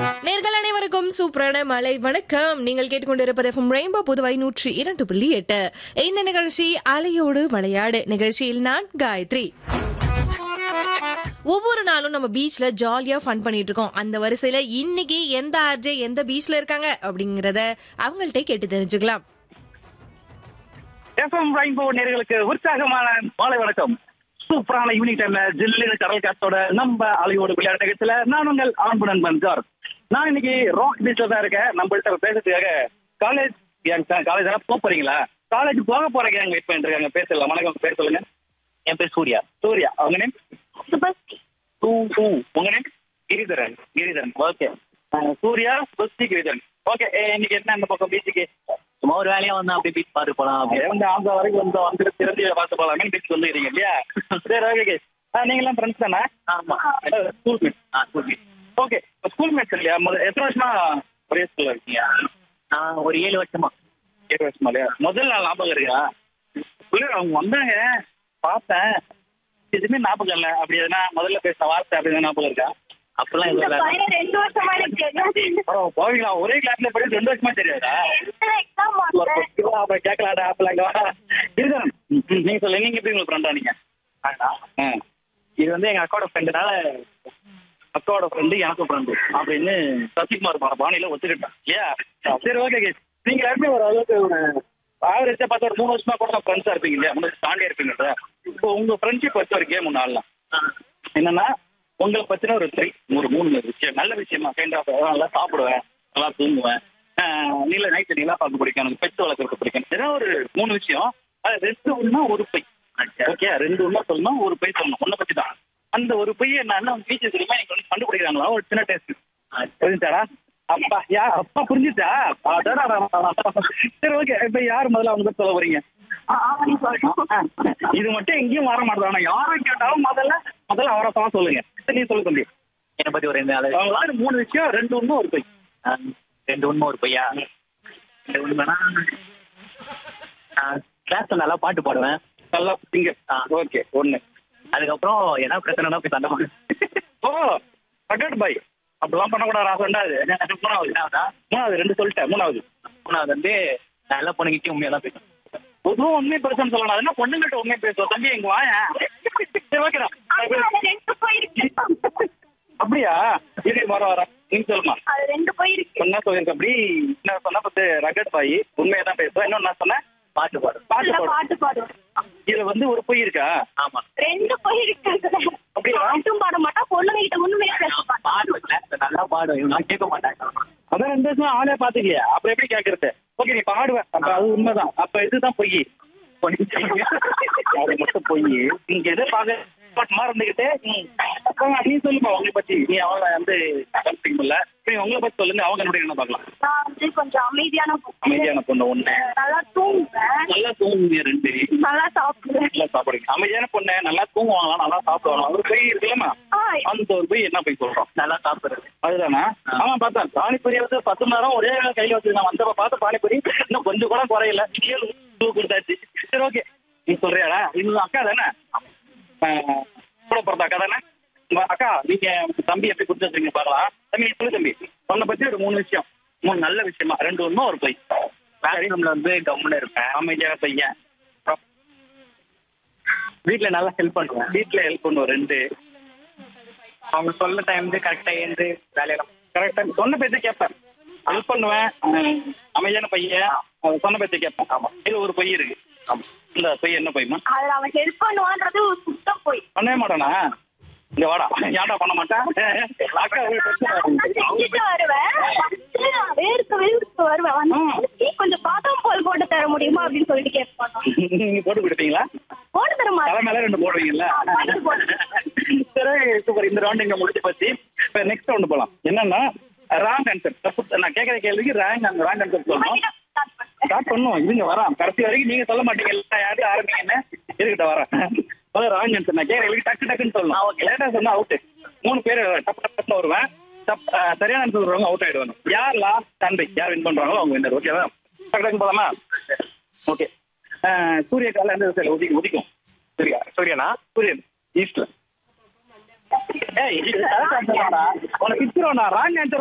நேர்கள் அனைவருக்கும் சூப்பரான மலை வணக்கம் நீங்கள் கேட்டுக்கொண்டிருப்பது எஃப்எம் ரெயின்போ புதுவை நூற்றி இரண்டு புள்ளி எட்டு இந்த நிகழ்ச்சி அலையோடு விளையாடு நிகழ்ச்சியில் நான் காயத்ரி ஒவ்வொரு நாளும் நம்ம பீச்ல ஜாலியா ஃபன் பண்ணிட்டு இருக்கோம் அந்த வரிசையில இன்னைக்கு எந்த ஆர்ஜே எந்த பீச்ல இருக்காங்க அப்படிங்கறத அவங்கள்ட்ட கேட்டு தெரிஞ்சுக்கலாம் எஃப்எம் ரெயின்போ நேர்களுக்கு உற்சாகமான மாலை வணக்கம் சூப்பரான ஈவினிங் டைம்ல ஜில்லுன்னு கடல் காத்தோட நம்ம அலையோடு விளையாட்டு நிகழ்ச்சியில நான் உங்கள் அன்பு நண்பன் ஜார்ஜ் நான் இன்னைக்கு ராக் பீச்ல தான் இருக்கேன் நம்மள்ட்ட பேசுறதுக்காக காலேஜ் கேங் காலேஜ் எல்லாம் போக போறீங்களா காலேஜ் போக போற கேங் வெயிட் பண்ணிட்டு இருக்காங்க பேசலாம் வணக்கம் பேர் சொல்லுங்க என் பேர் சூர்யா சூர்யா அவங்க நேம் டூ டூ உங்க நேம் கிரிதரன் கிரிதரன் ஓகே சூர்யா சுஸ்தி கிரிதரன் ஓகே இன்னைக்கு என்ன இந்த பக்கம் பீச்சுக்கு சும்மா ஒரு வேலையா வந்தா அப்படியே பீச் பார்த்து போலாம் அப்படியே வந்து அந்த வரைக்கும் வந்து வந்துட்டு திறந்து பார்த்து போலாமே பீச் வந்துக்கிறீங்க இல்லையா சரி ஓகே நீங்களாம் ஃப்ரெண்ட்ஸ் தானே ஆமா ஸ்கூல் மேட் ஆ ஓகே ஓகே ஸ்கூல் மேட்ஸ் இல்லையா முதல்ல எத்தனை வருஷமா ஒரே ஸ்கூல்ல இருக்கீங்க நான் ஒரு ஏழு வருஷமா ஏழு வருஷமா இல்லையா முதல் நாள் ஞாபகம் இருக்கா இல்ல அவங்க வந்தாங்க பார்த்தேன் எதுவுமே ஞாபகம் இல்லை அப்படி எதுனா முதல்ல பேசின வார்த்தை அப்படி எதுனா ஞாபகம் இருக்கா அப்பெல்லாம் எதுவும் இல்ல பையன் ரெண்டு வருஷமா எனக்கு தெரியாது பரவ போவீங்களா ஒரே கிளாஸ்ல படி ரெண்டு வருஷமா தெரியாதா எக்ஸாம் வந்தேன் அப்ப கேட்கலாடா அப்பலாங்க இருக்கான் நீங்க சொல்லுங்க நீங்க எப்படி உங்களுக்கு ஃப்ரெண்டா நீங்க ஆ. இது வந்து எங்க அக்காவோட ஃப்ரெண்டுனால அக்காவோட ஃப்ரெண்டு எனக்கும் ஃப்ரெண்டு அப்படின்னு சசிகுமார் பா- பாணியில ஒத்துக்கிட்டேன் ஏ சரி ஓகே நீங்க எல்லாருமே ஒரு அளவுக்கு ஒரு ஆவரேஜா பார்த்தா ஒரு மூணு வருஷமா கூட ஃப்ரெண்ட்ஸா இருப்பீங்க இல்லையா மூணு வருஷம் தாண்டி இருப்பீங்க இல்லையா? இப்போ உங்க ஃப்ரெண்ட்ஷிப் வச்சு ஒரு கேம் ஒன்று ஆடலாம் என்னன்னா உங்களை பத்தின ஒரு த்ரீ ஒரு மூணு விஷயம் நல்ல விஷயமா கைண்ட் ஆஃப் நல்லா சாப்பிடுவேன் நல்லா தூங்குவேன் ஆஹ் நீல நைட்டு நீலா பார்க்க பிடிக்கும் எனக்கு பெட்ஸ் வளர்க்கறது பிடிக்கும் ஏதாவது ஒரு மூணு விஷயம் அது ரெண்டு ஒண்ணா ஒரு பை ஓகே ரெண்டு ஒண்ணா சொல்லணும் ஒரு பை சொல்லணும் ஒன்றை பத்தி தான் அந்த ஒரு பைய என்ன பீச்சு தெரியுமா எனக்கு வந்து கண்டுபிடிக்கிறாங்களா ஒரு சின்ன டேஸ்ட் புரிஞ்சுச்சாடா அப்பா யா அப்பா புரிஞ்சுச்சா அடடா, அடடா. சரி ஓகே இப்ப யார் முதல்ல அவங்க பத்தி சொல்ல போறீங்க ஆவணி சொல்றோம் இது மட்டும் எங்கேயும் வர மாட்டேன் யாரும் கேட்டாலும் முதல்ல முதல்ல அவரை தான் சொல்லுங்க சரி, நீ சொல்லு தம்பி என்னை பத்தி ஒரு ரெண்டு நாள் அவங்களால மூணு விஷயம் ரெண்டு ஒண்ணு ஒரு பை ரெண்டு உண்மை ஒரு பையா ரெண்டு உண்மைனா கிளாஸ்ல நல்லா பாட்டு பாடுவேன் நல்லா திங்க ஆ. ஓகே ஒண்ணு அதுக்கப்புறம் என்ன பிரச்சனைனா போய் சண்டை போடுவேன் ஓ பக்கெட் பாய் அப்படிலாம் பண்ணக்கூடாது நான் சொன்னாது மூணாவது என்னடா? மூணாவது ரெண்டு சொல்லிட்டேன் மூணாவது மூணாவது வந்து நல்லா பொண்ணுங்கிட்டே உண்மையா தான் பேசுவேன் பொதுவும் உண்மை பிரச்சனை சொல்லணும் அது என்ன பொண்ணுங்கள்ட்ட உண்மை பேசுவோம் தம்பி எங்க வாயா சரி ஓகேடா அது ரெண்டு போயிருக்கு அப்படியா இது வர வர நீங்க சொல்லுமா அது ரெண்டு போயிருக்கு என்ன சொல்லிருக்க அப்படி என்ன சொன்னா பத்து ரகட் பாய் உண்மையை தான் பேசுவேன் இன்னொன்னு நான் சொன்னேன் பாட்டு பாடுவேன் பாட்டு நல்லா பாடு பாட்டு பாடுவேன் இதுல வந்து ஒரு பொய் இருக்கா ஆமா ரெண்டு போயிருக்கு அப்படியா? பாட்டும் பாட மாட்டா பொண்ணுங்க கிட்ட ஒண்ணுமே பேச மாட்டா பாடுவேன் கிளாஸ்ல நல்லா பாடுவேன் நான் கேட்க மாட்டாங்க அதான் ரெண்டு வருஷம் ஆளே பாத்துக்கலையா அப்புறம் எப்படி கேக்குறது ஓகே நீ பாடுவேன் அப்ப அது உண்மைதான் அப்ப இதுதான் பொய் அது மட்டும் பொய் நீங்க எதை பாக்க மறந்துகிட்டு அப்புறம் நீ சொல்லுமா உங்களை பத்தி நீ அவங்கள வந்து கன்ஃபிங் பண்ணல நீ உங்களை பத்தி சொல்லுங்க அவங்க என்னுடைய என்ன பார்க்கலாம் நான் வந்து கொஞ்சம் அமைதியான பொண்ணு. அமைதியான பொண்ணு ஒண்ணு நல்லா தூங்குவேன் நல்லா தூங்குங்க ரெண்டு நல்லா சாப்பிடுவேன் நல்லா சாப்பிடுங்க அமைதியான பொண்ணு நல்லா தூங்குவாங்களா நல்லா சாப்பிடுவாங்களா ஒரு பொய் இருக்குல்லம்மா ஆ, அந்த ஒரு பொய் என்ன பொய் சொல்றோம் நல்லா சாப்பிடுறது அதுதானா ஆமா பார்த்தேன் பானிபூரி வந்து பத்து மணி நேரம் ஒரே கையில வச்சு நான் வந்தப்ப பார்த்து பானிபூரி இன்னும் கொஞ்சம் கூட குறையல ஏழு தூக்கு கொடுத்தாச்சு சரி ஓகே நீ சொல்றியாடா இது அக்கா தானே ஆஹ், கூட பிறந்த அக்கா தானே உங்க அக்கா நீங்க உங்க தம்பி எப்படி கொடுத்து வச்சிருக்கீங்க பார்க்கலாம் தம்பி நீ சொல்லு தம்பி உன்னை பத்தி ஒரு மூணு விஷயம் மூணு நல்ல விஷயமா ரெண்டு ஒண்ணும் ஒரு பொய் கிளாஸ் ரூம்ல வந்து கம்முன்னு இருப்பேன் அமைதியான பையன் வீட்ல நல்லா ஹெல்ப் பண்ணுவேன் வீட்டுல ஹெல்ப் பண்ணுவோம் ரெண்டு அவங்க சொல்ல டைம் வந்து கரெக்டா எழுந்து வேலையெல்லாம் கரெக்டா சொன்ன பேச்சு கேட்பேன் ஹெல்ப் பண்ணுவேன் ஆஹ், அமைதியான பையன் அவன் சொன்ன பேச்சு கேட்பேன் ஆமா இது ஒரு பொய் இருக்கு ஆமா இந்த பொய் என்ன பொய்மா அதுல அவன் ஹெல்ப் பண்ணுவான்றது ஒரு சுத்தம் போய் பண்ணவே மாட்டானா இங்க வாடா ஏன்டா பண்ண மாட்டேன் அக்கா ஒரு பிரச்சனை நான் செஞ்சுட்டு வருவேன் வந்து நான் வேர்க்க வேர்க்க வருவேன் வந்து "ஏ, கொஞ்சம் பாதாம் பால் போட்டு தர முடியுமா அப்படின்னு சொல்லிட்டு கேட்பான் நீங்க போட்டு கொடுப்பீங்களா போட்டு தர தலை மாட்டேன் மேல ரெண்டு போடுவீங்கல்ல போட்டு போட்டு. சரி சூப்பர் இந்த ரவுண்ட் இங்க முடிச்சு பத்தி இப்ப நெக்ஸ்ட் ரவுண்ட் போலாம் என்னன்னா ராங் ஆன்சர் தப்பு நான் கேட்கற கேள்விக்கு ராங் அந்த ராங் ஆன்சர் சொல்லணும் ஸ்டார்ட் பண்ணுவோம் இதுங்க வரோம் கடைசி வரைக்கும் நீங்க சொல்ல மாட்டீங்க யாரு ஆரம்பிங்கன்னு இருக்கட்ட வரேன் முதல்ல ராங் ஆன்சர் நான் கேட்கற கேள்விக்கு டக்கு டக்குன்னு சொல்லணும் ஓகே லேட்டா சொன்னா அவுட் மூணு பேர் டப்பு டப்புன்னு வருவேன் தப் அஹ், சரியான ஆன்சர் வருவாங்க அவுட் ஆயிடுவாங்க யார் லாஸ்ட் தந்தை யார் வின் பண்றாங்களோ அவங்க வின்னர் ஓகேவா டக்கு டக்கு போலாமா ஓகே சூரிய கால எந்த திசையில உதிக்கும் உதிக்கும் சூர்யா சூரியனா சூரியன் ஈஸ்ட்ல ஏய் இது correct answer தான்டா. உனக்கு பிச்சிருவோம் நான் ராங் ஆன்சர்